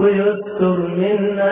ويستر منا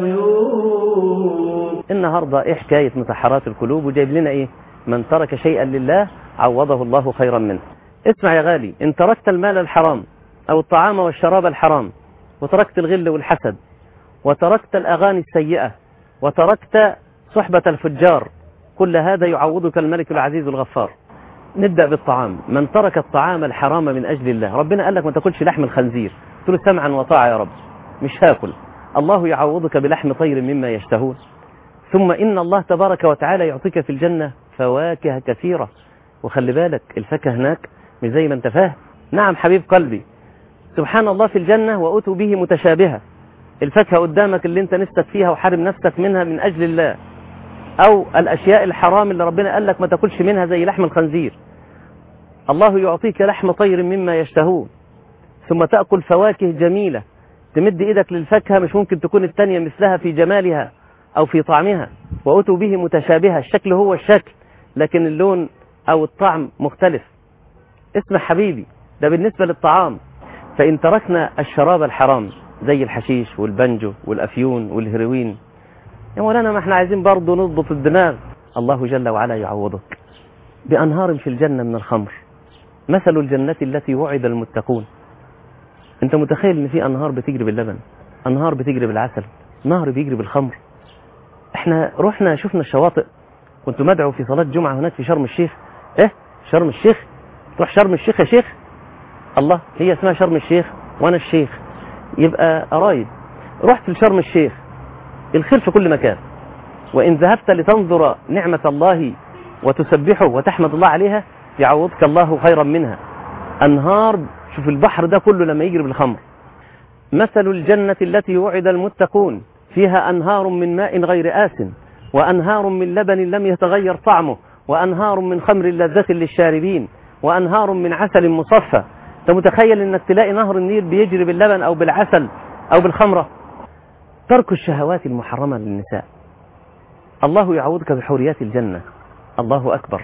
العيوب النهاردة ايه حكاية مسحرات القلوب وجايب لنا ايه من ترك شيئا لله عوضه الله خيرا منه اسمع يا غالي ان تركت المال الحرام او الطعام والشراب الحرام وتركت الغل والحسد وتركت الاغاني السيئة وتركت صحبة الفجار كل هذا يعوضك الملك العزيز الغفار نبدأ بالطعام من ترك الطعام الحرام من أجل الله ربنا قال لك ما تاكلش لحم الخنزير قلت له سمعا وطاعة يا رب مش هاكل الله يعوضك بلحم طير مما يشتهون ثم إن الله تبارك وتعالى يعطيك في الجنة فواكه كثيرة وخلي بالك الفاكهة هناك مش زي ما انت فاهم نعم حبيب قلبي سبحان الله في الجنة وأتوا به متشابهة الفاكهة قدامك اللي انت نفسك فيها وحارم نفسك منها من أجل الله أو الأشياء الحرام اللي ربنا قال لك ما تاكلش منها زي لحم الخنزير الله يعطيك لحم طير مما يشتهون ثم تأكل فواكه جميلة تمد إيدك للفاكهة مش ممكن تكون التانية مثلها في جمالها أو في طعمها وأتوا به متشابهة الشكل هو الشكل لكن اللون أو الطعم مختلف اسمع حبيبي ده بالنسبة للطعام فإن تركنا الشراب الحرام زي الحشيش والبنجو والأفيون والهيروين يا مولانا ما احنا عايزين برضه نضبط الدماغ الله جل وعلا يعوضك بأنهار في الجنة من الخمر مثل الجنة التي وعد المتقون انت متخيل ان في انهار بتجري باللبن انهار بتجري بالعسل نهر بيجري بالخمر احنا رحنا شفنا الشواطئ كنت مدعو في صلاة جمعة هناك في شرم الشيخ ايه شرم الشيخ تروح شرم الشيخ يا شيخ الله هي اسمها شرم الشيخ وانا الشيخ يبقى قرايب رحت لشرم الشيخ الخير في كل مكان وإن ذهبت لتنظر نعمة الله وتسبحه وتحمد الله عليها يعوضك الله خيرا منها أنهار شوف البحر ده كله لما يجري بالخمر مثل الجنة التي وعد المتقون فيها أنهار من ماء غير آس وأنهار من لبن لم يتغير طعمه وأنهار من خمر لذة للشاربين وأنهار من عسل مصفى أنت متخيل أنك تلاقي نهر النيل بيجري باللبن أو بالعسل أو بالخمرة ترك الشهوات المحرمة للنساء الله يعوضك بحوريات الجنة الله أكبر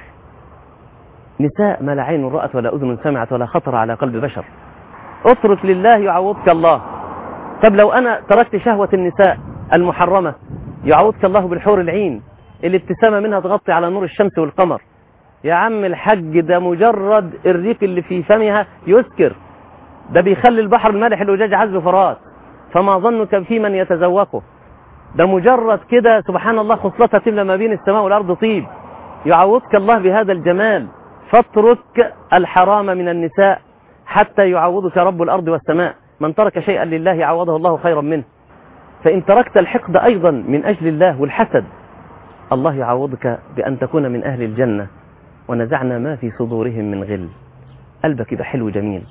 نساء ما لا عين رأت ولا أذن سمعت ولا خطر على قلب بشر اترك لله يعوضك الله طب لو أنا تركت شهوة النساء المحرمة يعوضك الله بالحور العين الابتسامة منها تغطي على نور الشمس والقمر يا عم الحج ده مجرد الريق اللي في فمها يسكر ده بيخلي البحر المالح الوجاج عذب فرات فما ظنك في من يتذوقه ده مجرد كده سبحان الله خصلتها تملى ما بين السماء والأرض طيب يعوضك الله بهذا الجمال فاترك الحرام من النساء حتى يعوضك رب الأرض والسماء من ترك شيئا لله عوضه الله خيرا منه فإن تركت الحقد أيضا من أجل الله والحسد الله يعوضك بأن تكون من أهل الجنة ونزعنا ما في صدورهم من غل قلبك يبقى حلو جميل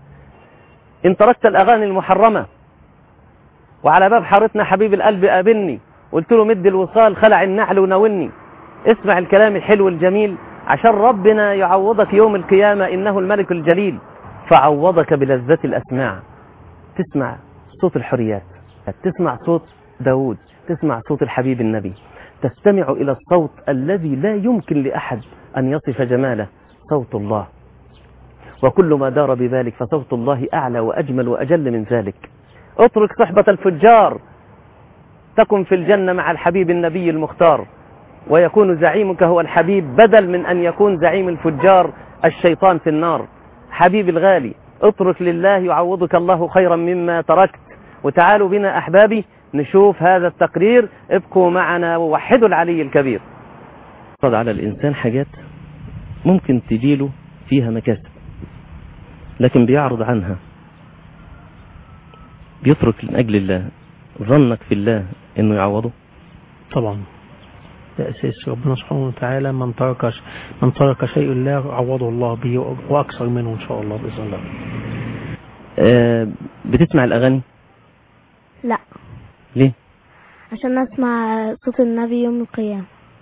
إن تركت الأغاني المحرمة وعلى باب حارتنا حبيب القلب قابلني قلت له مد الوصال خلع النعل وناولني اسمع الكلام الحلو الجميل عشان ربنا يعوضك يوم القيامة إنه الملك الجليل فعوضك بلذة الأسماع تسمع صوت الحريات تسمع صوت داود تسمع صوت الحبيب النبي تستمع إلى الصوت الذي لا يمكن لأحد أن يصف جماله صوت الله وكل ما دار بذلك فصوت الله أعلى وأجمل وأجل من ذلك اترك صحبة الفجار تكن في الجنة مع الحبيب النبي المختار ويكون زعيمك هو الحبيب بدل من أن يكون زعيم الفجار الشيطان في النار حبيبي الغالي اترك لله يعوضك الله خيرا مما تركت وتعالوا بنا أحبابي نشوف هذا التقرير ابقوا معنا ووحدوا العلي الكبير صد على الإنسان حاجات ممكن تجيله فيها مكاسب لكن بيعرض عنها بيترك من أجل الله ظنك في الله إنه يعوضه طبعا ده أساس ربنا سبحانه وتعالى من ترك من ترك شيء الله عوضه الله به وأكثر منه إن شاء الله بإذن الله آه بتسمع الأغاني لا ليه عشان اسمع صوت النبي يوم القيامة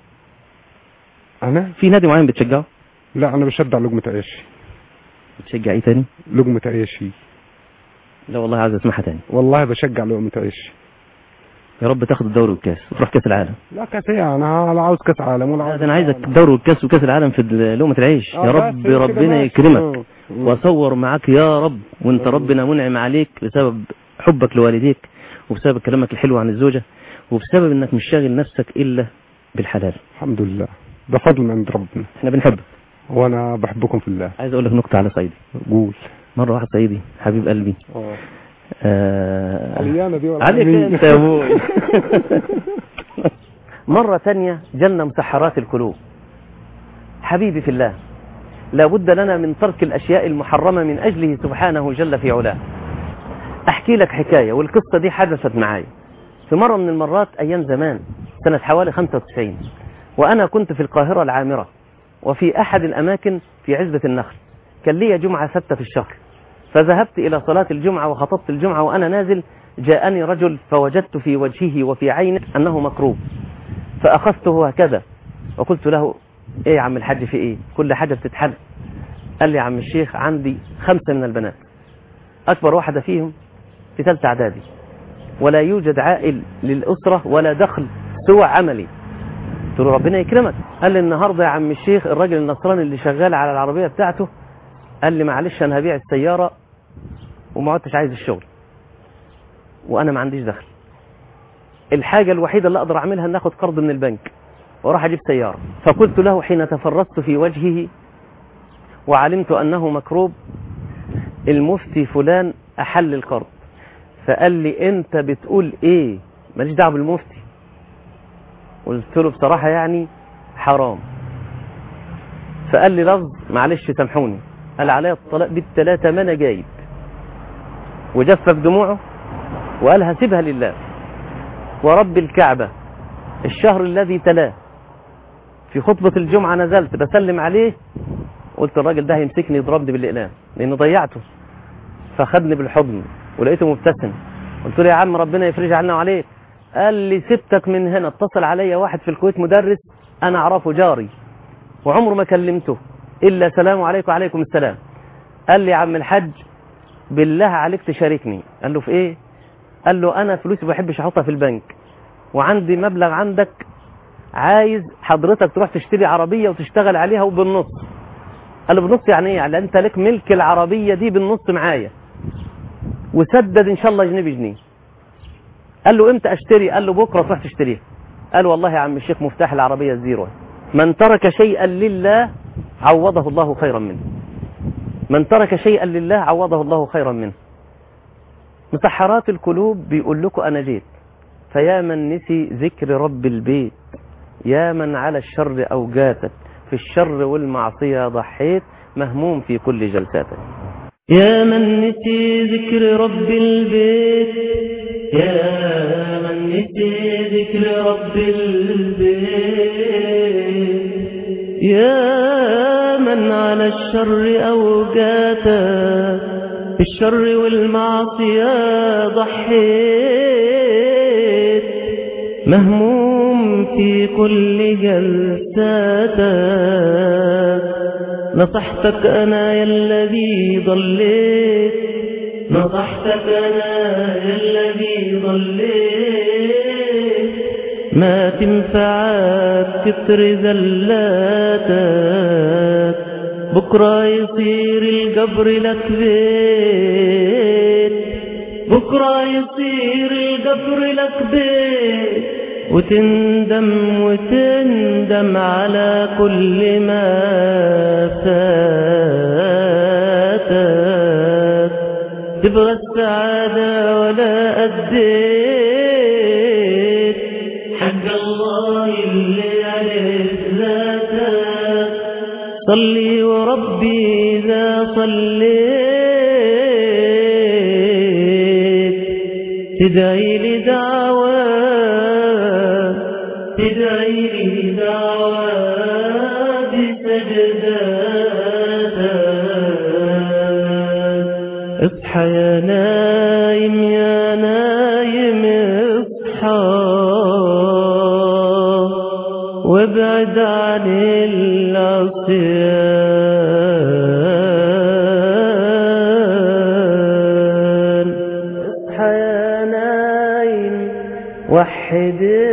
انا في نادي معين بتشجعه لا انا بشجع لقمة عيشي بتشجع ايه تاني لقمة عيشي لا والله عايز اسمعها تاني والله بشجع لقمة عيشي يا رب تاخد الدوري والكاس وتروح كاس العالم لا كاس ايه انا لا عاوز كاس عالم ولا لا عاوز ده انا عايزك الدوري والكاس وكاس العالم في لقمة العيش آه، يا بس رب كده ربنا ماشي. يكرمك آه. واصور معاك يا رب وانت ربنا منعم عليك بسبب حبك لوالديك وبسبب كلامك الحلو عن الزوجة وبسبب انك مش شاغل نفسك الا بالحلال الحمد لله ده فضل من عند ربنا احنا بنحبك وانا بحبكم في الله عايز اقول لك نكتة على صعيدي قول مرة واحد صعيدي حبيب قلبي اه آه عليانة دي ولا عليك على مين؟ انت يا ابوي مرة تانية جنة مسحرات القلوب حبيبي في الله لابد لنا من ترك الأشياء المحرمة من أجله سبحانه جل في علاه أحكي لك حكاية والقصة دي حدثت معايا في مرة من المرات أيام زمان سنة حوالي 95 وأنا كنت في القاهرة العامرة وفي أحد الأماكن في عزبة النخل كان لي جمعة ستة في الشهر فذهبت إلى صلاة الجمعة وخطبت الجمعة وأنا نازل جاءني رجل فوجدت في وجهه وفي عينه أنه مكروب فأخذته هكذا وقلت له إيه يا عم الحاج في إيه كل حاجة بتتحل قال لي يا عم الشيخ عندي خمسة من البنات أكبر واحدة فيهم في ثالثة إعدادي ولا يوجد عائل للأسرة ولا دخل سوى عملي قلت له ربنا يكرمك قال لي النهاردة يا عم الشيخ الراجل النصراني اللي شغال على العربية بتاعته قال لي معلش أنا هبيع السيارة وما عدتش عايز الشغل وأنا ما عنديش دخل الحاجة الوحيدة اللي أقدر أعملها أن أخذ قرض من البنك وراح أجيب سيارة فقلت له حين تفرست في وجهه وعلمت أنه مكروب المفتي فلان أحل القرض فقال لي أنت بتقول إيه ماليش دعوه بالمفتي قلت له بصراحة يعني حرام فقال لي لفظ معلش سامحوني قال عليا الطلاق بالثلاثة ما أنا جايب وجفف دموعه وقال هسيبها لله ورب الكعبة الشهر الذي تلاه في خطبة الجمعة نزلت بسلم عليه قلت الراجل ده هيمسكني يضربني بالإقلام لأنه ضيعته فخدني بالحضن ولقيته مبتسم قلت له يا عم ربنا يفرج عنا وعليك قال لي سبتك من هنا اتصل عليا واحد في الكويت مدرس أنا أعرفه جاري وعمره ما كلمته إلا سلام عليكم وعليكم السلام قال لي يا عم الحج بالله عليك تشاركني قال له في ايه قال له انا فلوسي ما بحبش احطها في البنك وعندي مبلغ عندك عايز حضرتك تروح تشتري عربية وتشتغل عليها وبالنص قال له بالنص يعني ايه يعني انت لك ملك العربية دي بالنص معايا وسدد ان شاء الله جنيه بجنيه قال له امتى اشتري قال له بكره تروح تشتريها قال والله يا عم الشيخ مفتاح العربية الزيرو من ترك شيئا لله عوضه الله خيرا منه من ترك شيئا لله عوضه الله خيرا منه مسحرات القلوب بيقول لكم انا جيت فيا من نسي ذكر رب البيت يا من على الشر اوجاتك في الشر والمعصية ضحيت مهموم في كل جلساتك يا من نسي ذكر رب البيت يا من نسي ذكر رب البيت يا من على الشر أوجاتا في الشر والمعصية ضحيت مهموم في كل جلساتك نصحتك أنا يا الذي ضليت نصحتك أنا يا الذي ضليت ما تنفعك كتر زلاتك بكرة يصير القبر لك بيت بكرة يصير القبر لك بيت وتندم وتندم على كل ما فاتك تبغى السعادة ولا أديت حق الله اللي عليك ذاتك صلي وربي إذا صليت تدعي لي دعوة تدعي لي دعوة بسجداتك اصحى يا نايم يا نايم اصحى وابعد عن العصيان اصحى يا نايم وحد